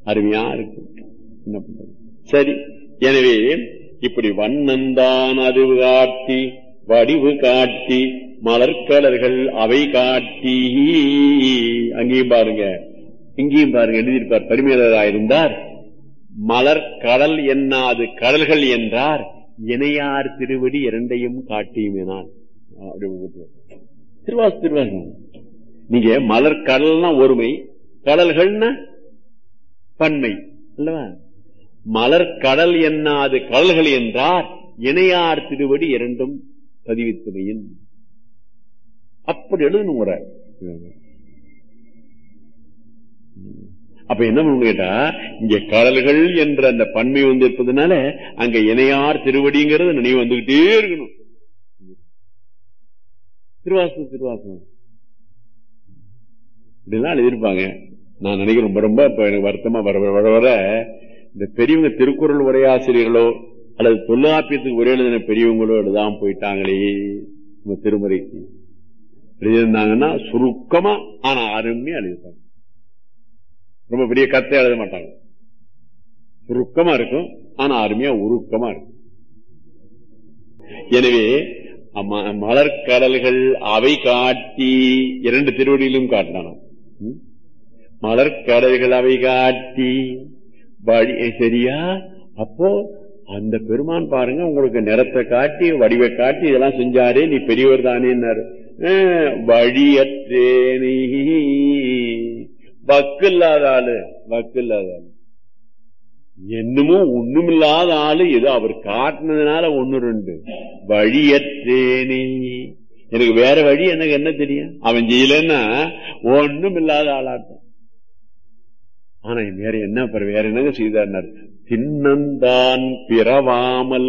அருமையா இருக்கு என்ன பண்றது சரி எனவே இப்படி வண்ணந்தான் அது காட்டி வடிவு காட்டி மலர்கலர்கள் அவை காட்டி அங்கேயும் பாருங்க இங்கேயும் பாருங்க எழுதியிருப்பார் பரிமையாளராயிருந்தார் மலர் கடல் என்னாது கடல்கள் என்றார் இணையார் திருவடி இரண்டையும் காட்டியும் எனால் திருவாசு திருவாசு நீங்க மலர் கடல்னா ஒருமை கடல்கள்னா பன்மை அல்லவா மலர் கடல் என்னாது கடல்கள் என்றார் இணையார் திருவடி இரண்டும் பதிவித்துமையின் அப்படி எழுதணும் முறை அப்ப என்ன பண்ணு கேட்டா இங்க கடல்கள் என்ற அந்த பன்மை வந்து இருப்பதுனால அங்க இணையார் திருவடிங்கிறது நினைவு வந்துகிட்டே இருக்கணும் திருவாசம் திருவாசம் இப்படிலாம் எழுதியிருப்பாங்க நான் நினைக்கிறேன் ரொம்ப ரொம்ப இப்ப எனக்கு வருத்தமா வர வர வர வர இந்த பெரியவங்க திருக்குறள் உரையாசிரியர்களோ அல்லது தொல்லாப்பியத்துக்கு உரை எழுதின பெரியவங்களோ எழுதாம போயிட்டாங்களே நம்ம திருமுறைக்கு எழுதியிருந்தாங்கன்னா சுருக்கமா ஆனா அருமையா எழுதிப்பாங்க ரொம்ப பெரிய கத்தை எழுத மாட்டாங்க சுருக்கமா இருக்கும் ஆனா அருமையா உருக்கமா இருக்கும் எனவே மலர்கடல்கள் அவை காட்டி இரண்டு திருவடியிலும் காட்டினான் மலர்கடல்கள் அவை காட்டி வழி சரியா அப்போ அந்த பெருமான் பாருங்க உங்களுக்கு நிறத்தை காட்டி வடிவை காட்டி இதெல்லாம் செஞ்சாரே நீ பெரியவர் தானே வழியற்றேனி வக்கு இல்லாத ஆளு வக்கு இல்லாத ஆளு என்னமோ ஒண்ணுமில்லாத ஆளு ஏதோ அவர் காட்டினதுனால ஒண்ணு ரெண்டு வழியற்றேனே எனக்கு வேற வழி எனக்கு என்ன தெரியும் அவன் செய்யலன்னா ஒண்ணும் இல்லாத ஆளாட்டம் ஆனா வேற என்ன வேற என்னங்க செய்தார் தின்னந்தான் பிறவாமல்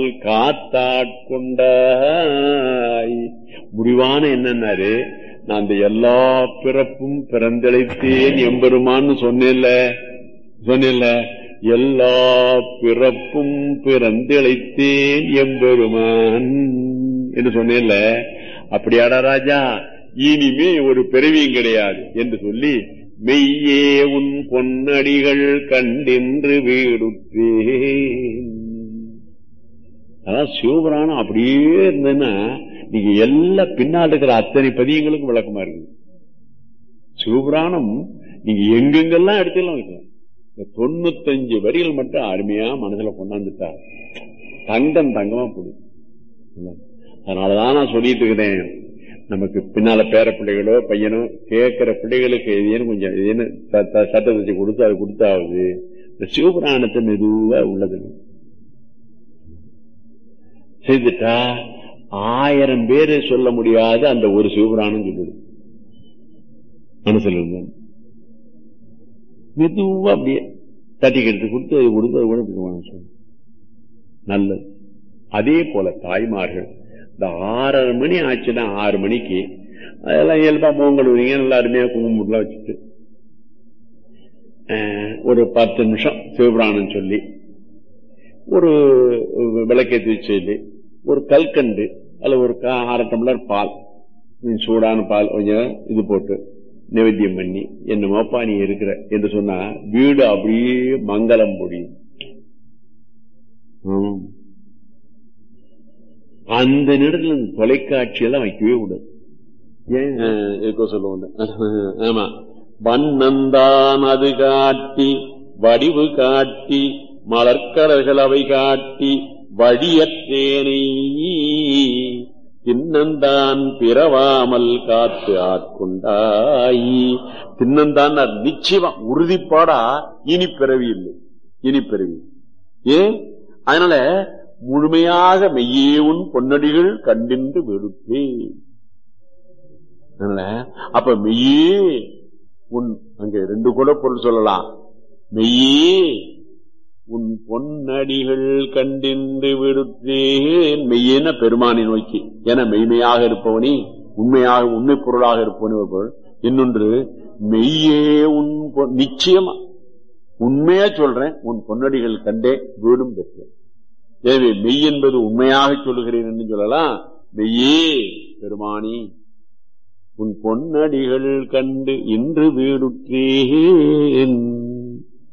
காத்தாட்கொண்டாய் முடிவான என்னன்னாரு நான் அந்த எல்லா பிறப்பும் பிறந்தழைத்தேன் எம்பெருமான்னு சொன்னேன்ல சொன்னேன்ல எல்லா பிறப்பும் பிறந்தழைத்தேன் எம்பெருமான் என்று சொன்னேன்ல அப்படியாடா ராஜா இனிமே ஒரு பிறவியும் கிடையாது என்று சொல்லி மெய்யே உன் பொன்னடிகள் கண்டென்று வீடுற்றேன் அதான் சிவபுராணம் அப்படியே இருந்ததுன்னா நீங்க எல்லா பின்னால் இருக்கிற அத்தனை பதியங்களுக்கும் விளக்கமா இருக்கு சிவபுராணம் நீங்க எங்கெங்கெல்லாம் எடுத்துலாம் வைக்கலாம் இந்த தொண்ணூத்தஞ்சு வரிகள் மட்டும் அருமையா மனசுல கொண்டாந்துட்டார் தங்கம் தங்கமா போடுது அதனாலதான் நான் சொல்லிட்டு இருக்கிறேன் நமக்கு பின்னால பேர பிள்ளைகளோ பையனோ கேட்கிற பிள்ளைகளுக்கு எதேனும் கொஞ்சம் எதேனும் சட்டத்தை வச்சு கொடுத்து அது கொடுத்தாவது இந்த சிவபுராணத்தை மெதுவா உள்ளது செய்துட்டா ஆயிரம் பேரு சொல்ல முடியாத அந்த ஒரு சிவபுராணம் சொல்லுது மனசுல இருந்து மெதுவா அப்படியே தட்டிக்கிறது கொடுத்து அது கொடுத்து அது கூட சொல்லு நல்லது அதே போல தாய்மார்கள் இந்த ஆறரை மணி ஆச்சுன்னா ஆறு மணிக்கு அதெல்லாம் இயல்பா பொங்கல் ஊதிங்க நல்லா அருமையா குங்குமம்லாம் வச்சுட்டு ஒரு பத்து நிமிஷம் சிவபுராணம் சொல்லி ஒரு விளக்கேற்றி சொல்லி ஒரு கல்கண்டு அல்ல ஒரு அரை டம்ளர் பால் சூடான பால் கொஞ்சம் இது போட்டு நிவேத்தியம் பண்ணி என்னமோப்பா நீ இருக்கிற என்று சொன்னா வீடு அப்படியே மங்களம் பொடியும் அந்த நேரத்தில் இந்த தொலைக்காட்சியெல்லாம் வைக்கவே கூடாது ஏன் இருக்க சொல்லுவோம் ஆமா வண்ணந்தான் அது காட்டி வடிவு காட்டி மலர்கடல்கள் அவை காட்டி வழியற்றேனை தின்னந்தான் பிறவாமல் காத்து ஆட்கொண்டாய் தின்னந்தான் நிச்சயமா உறுதிப்பாடா இனி பிறவி இல்லை இனி பிறவி ஏன் அதனால முழுமையாக மெய்யே உன் பொன்னடிகள் கண்டின்று வெறுத்தே அதனால அப்ப மெய்யே உன் அங்க ரெண்டு கூட பொருள் சொல்லலாம் மெய்யே உன் பொன்னடிகள் கண்டின்று விடுத்தேன் மெய்யேன பெருமானை நோக்கி என மெய்மையாக இருப்பவனி உண்மையாக உண்மை பொருளாக இருப்பவனி ஒரு பொருள் இன்னொன்று மெய்யே உன் நிச்சயமா உண்மையா சொல்றேன் உன் பொன்னடிகள் கண்டே வீடும் பெற்றேன் எனவே மெய் என்பது உண்மையாக சொல்லுகிறேன் என்று சொல்லலாம் மெய்யே பெருமானி உன் பொன்னடிகள் கண்டு இன்று வீடுற்றேன்